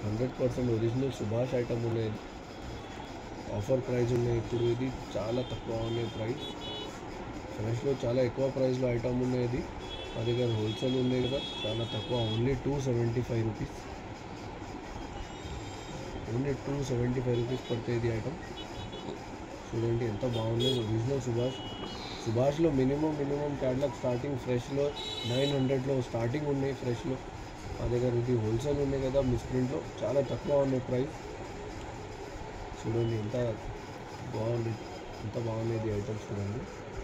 Hundred percent original Subhash item ఉన్నాయి offer price ఉన్నాయి ఇప్పుడు ఇది చాలా తక్కువ ఉన్నాయి ప్రైస్ ఫ్రెష్లో చాలా ఎక్కువ ప్రైస్లో ఐటమ్ ఉన్నాయి ఇది మా దగ్గర హోల్సేల్ ఉన్నాయి కదా చాలా తక్కువ only two seventy five rupees only two seventy five rupees పడుతుంది ఇది ఐటమ్ చూడండి ఎంత బాగుంది ఒరిజినల్ సుభాష్ సుభాష్లో మినిమం మినిమం క్యాట్లాగ్ స్టార్టింగ్ ఫ్రెష్లో నైన్ హండ్రెడ్లో స్టార్టింగ్ ఉన్నాయి ఫ్రెష్లో మా దగ్గర ఇది హోల్సేల్ ఉన్నాయి కదా మిస్ప్రింట్లో చాలా తక్కువ ఉన్నాయి ప్రైస్ చూడండి ఎంత బాగుంది ఎంత బాగుంది ఇది ఐటమ్ చూడండి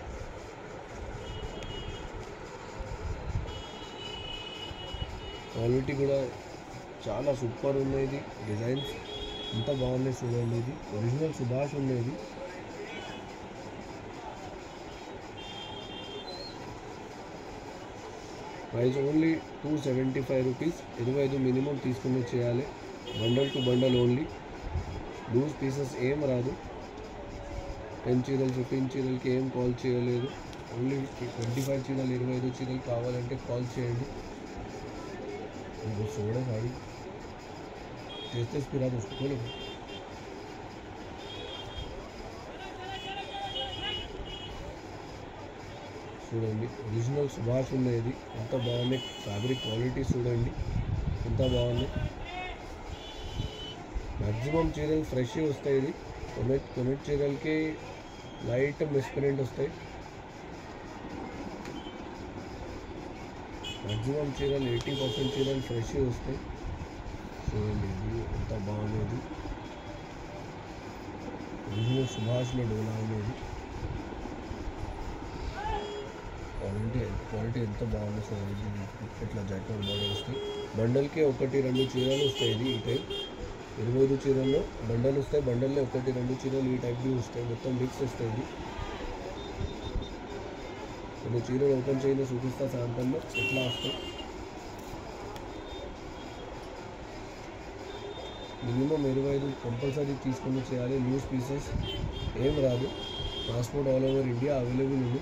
క్వాలిటీ కూడా చాలా సూపర్ ఉన్నాయి ఇది డిజైన్స్ ఎంత బాగున్నాయి చూడండి ఇది ఒరిజినల్ సుభాష్ ఉండేది price only two seventy five rupees ఇరవై ఐదు మినిమం తీసుకుని చేయాలి bundle to bundle only loose pieces ఏం రాదు టెన్ చీరలు ఫిఫ్టీన్ చీరలకి ఏం కాల్ చేయలేదు ఓన్లీ ట్వంటీ ఫైవ్ చీరలు ఇరవై ఐదు చీరలు కావాలంటే కాల్ చేయండి वो सोड़ा साड़ी तेज तेज पिरा दो उसको खोलो చూడండి ఒరిజినల్ సుభాష్ ఉన్నాయి ఇది ఎంత బాగుంది ఫ్యాబ్రిక్ క్వాలిటీ చూడండి ఎంత బాగుంది మ్యాక్సిమం చీరలు ఫ్రెష్ వస్తాయి ఇది కొన్ని కొన్ని చీరలకి లైట్ మిస్ప్రింట్ వస్తాయి మ్యాక్సిమం చీరలు ఎయిటీ పర్సెంట్ చీరలు ఫ్రెష్ వస్తాయి చూడండి ఇది ఎంత బాగుంది ఒరిజినల్ సుభాష్లో డోలా అనేది క్వాలిటీ క్వాలిటీ ఎంత బాగుంది చూడండి ఇది ఇట్లా జాకెట్ బాగా వస్తాయి బండల్కి ఒకటి రెండు చీరలు వస్తాయి ఇది ఈ టైప్ ఇరవై ఐదు చీరల్లో బండలు వస్తాయి బండల్లో ఒకటి రెండు చీరలు ఈ టైప్వి వస్తాయి మొత్తం మిక్స్ వస్తాయి ఇది కొన్ని చీరలు ఓపెన్ చేయని చూపిస్తా శాంపుల్లో ఎట్లా వస్తాయి మినిమం ఇరవై ఐదు కంపల్సరీ తీసుకుని చేయాలి న్యూస్ పీసెస్ ఏం రాదు transport all over India available ఉంది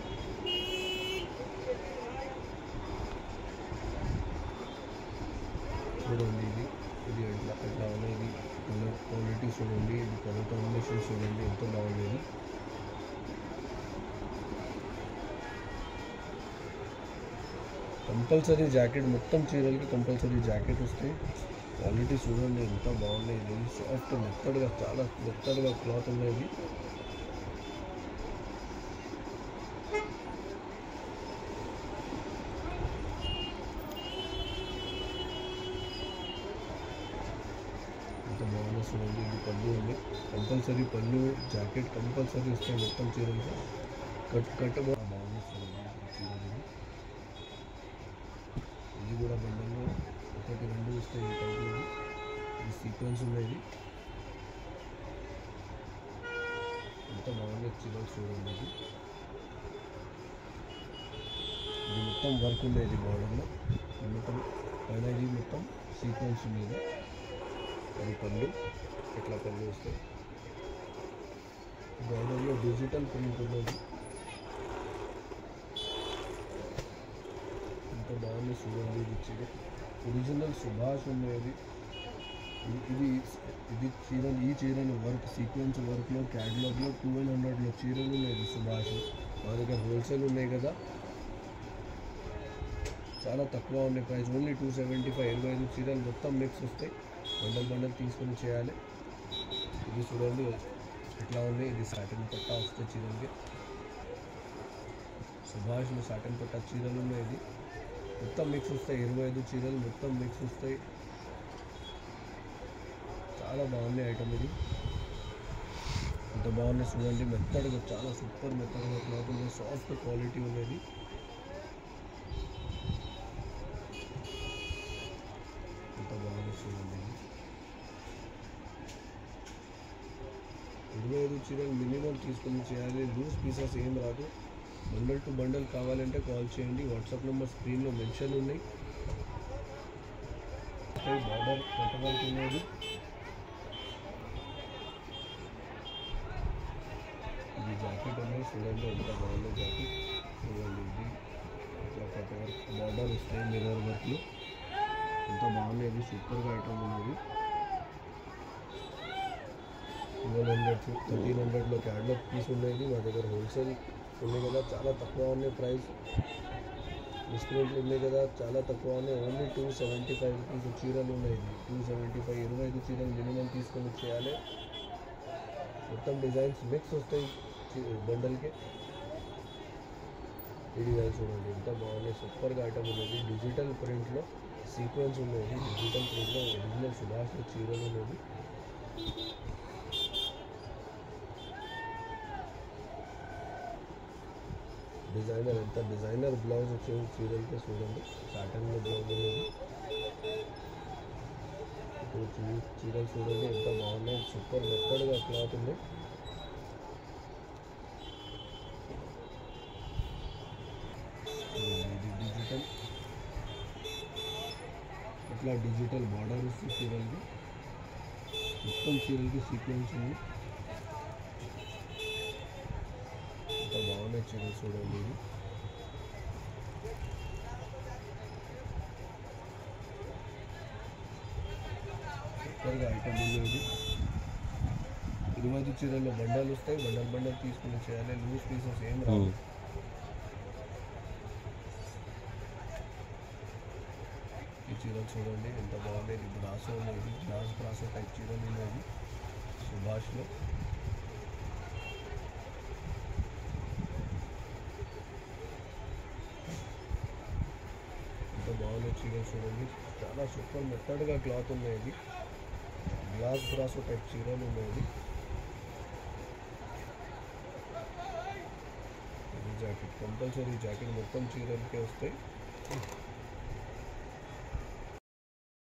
చూడండి ఇది ఇది ఎట్లా ఎట్లా ఉన్నాయి ఇది కలర్ క్వాలిటీ చూడండి ఇది కలర్ కాంబినేషన్ చూడండి ఎంత బాగుంది కంపల్సరీ జాకెట్ మొత్తం చీరలకి కంపల్సరీ జాకెట్ వస్తాయి క్వాలిటీ చూడండి ఎంత బాగున్నాయి ఇది సాఫ్ట్ మెత్తడ్గా చాలా మెత్తడ్గా క్లాత్ ఉన్నాయి ఎంత బాగుందో చూడండి ఇది పళ్ళు ఉంది కంపల్సరీ పళ్ళు జాకెట్ కంపల్సరీ వస్తాయి మొత్తం చీరలకి కట్ కట్ కూడా బాగుంది చూడండి ఈ చీరలు ఇది. ఇది కూడా బండల్లో ఒకటి రెండు వస్తాయి ఈ టైప్ ఇది ఇది సీక్వెన్స్ ఉన్నాయి ఎంత బాగుంది చీరలు చూడండి ఇది ఇది మొత్తం వర్క్ ఉంది ఇది బార్డర్లో ఇది మొత్తం పైన ఇది మొత్తం సీక్వెన్స్ ఉంది అది పళ్ళు ఇట్లా పళ్ళు వస్తాయి బార్డర్లో డిజిటల్ ప్రింట్ ఉన్నది ఎంత బాగుంది చూడండి ఇది చీర ఒరిజినల్ సుభాష్ ఉండేది ఇది- ఇది ఇది చీరలు ఈ చీరలు వర్క్ సీక్వెన్స్ వర్క్లో క్యాటలాగ్లో ట్వెల్వ్ హండ్రెడ్లో చీరలు ఉన్నాయి సుభాష్ మా దగ్గర హోల్సేల్ ఉన్నాయి కదా చాలా తక్కువ ఉన్నాయి price only two seventy five ఇరవై ఐదు చీరలు మొత్తం మిక్స్ వస్తాయి బండల్ బండల్ తీసుకొని చేయాలి ఇది చూడండి ఎట్లా ఉంది ఇది సాటిన్ పట్టా వస్తే చీరలకి సుభాష్లో సాటిన్ పట్టా చీరలు ఉన్నాయి ఇది మొత్తం మిక్స్ వస్తాయి ఇరవై ఐదు చీరలు మొత్తం మిక్స్ వస్తాయి చాలా బాగుంది ఐటమ్ ఇది ఎంత బాగుంది చూడండి మెత్తడ్గా చాలా సూపర్ మెత్తడ్గా క్లాత్ ఉంది సాఫ్ట్ క్వాలిటీ ఉన్నది ఎంత బాగుంది చూడండి ఇది. ఇరవై ఐదు చీరలు మినిమం తీసుకొని చేయాలి లూజ్ పీసెస్ ఏం రాదు బండల్ టు బండల్ కావాలంటే కాల్ చేయండి వాట్సాప్ నెంబర్ స్క్రీన్లో మెన్షన్ ఉన్నాయి బార్డర్ కట్టవలసి ఉన్నది ఇది జాకెట్ అనేది చూడండి ఎంత బాగుందో జాకెట్ చూడండి ఇది ఇట్లా కట్ వర్క్ బార్డర్ వస్తాయి మిర్రర్ వర్క్లు ఎంత బాగున్నాయి ఇది సూపర్గా ఐటమ్ ఉన్నది ట్వెల్వ్ హండ్రెడ్ థర్టీన్ హండ్రెడ్లో క్యాడ్లాగ్ పీస్ ఉండేది మా దగ్గర హోల్సేల్ ఉన్నాయి కదా చాలా తక్కువ ఉన్నాయి ప్రైస్ డిస్ప్లేట్లు ఉన్నాయి కదా చాలా తక్కువ ఉన్నాయి only two seventy five rupees చీరలు ఉన్నాయి టూ సెవెంటీ ఫైవ్ ఇరవై ఐదు చీరలు మినిమం తీసుకొని చేయాలి మొత్తం డిజైన్స్ మిక్స్ వస్తాయి బండల్కి ఈ డిజైన్ చూడండి ఎంత బాగున్నాయి సూపర్గా ఐటమ్ ఉన్నది డిజిటల్ ప్రింట్లో సీక్వెన్స్ ఉన్నది డిజిటల్ ప్రింట్లో ఒరిజినల్ సుభాష్ చీరలు ఉన్నది డిజైనర్ ఎంత డిజైనర్ బ్లౌజ్ వచ్చేది చీరలకి చూడండి సాటన్లో బ్లౌజ్ ఉన్నది ఇప్పుడు చీ- చీరలు చూడండి ఎంత బాగున్నాయి సూపర్ మెత్తడ్గా క్లాత్ ఉంది ఇది డిజిటల్ ఇట్లా డిజిటల్ బార్డర్ వస్తుంది చీరలకి మొత్తం చీరలకి సీక్వెన్స్ ఉంది ఎంత బాగున్నాయి చీరలు చూడండి ఇది సూపర్గా ఐటమ్ ఉంది ఇది ఇరవై ఐదు చీరల్లో బండలు వస్తాయి బండల్ బండల్ తీసుకుని చేయాలి లూజ్ పీసెస్ ఏం రావు ఈ చీరలు చూడండి ఎంత బాగుంది ఇది బ్రాసో ఉన్నది గ్లాస్ బ్రాసో టైప్ చీరలు ఉన్నది సుభాష్లో ఎంత బాగున్నాయి చీరలు చూడండి చాలా సూపర్ మెత్తడ్గా క్లాత్ ఉన్నాయి ఇది గ్లాస్ బ్రాసో టైప్ చీరలు ఉన్నాయి ఇది జాకెట్ కంపల్సరీ జాకెట్ మొత్తం చీరలకే వస్తాయి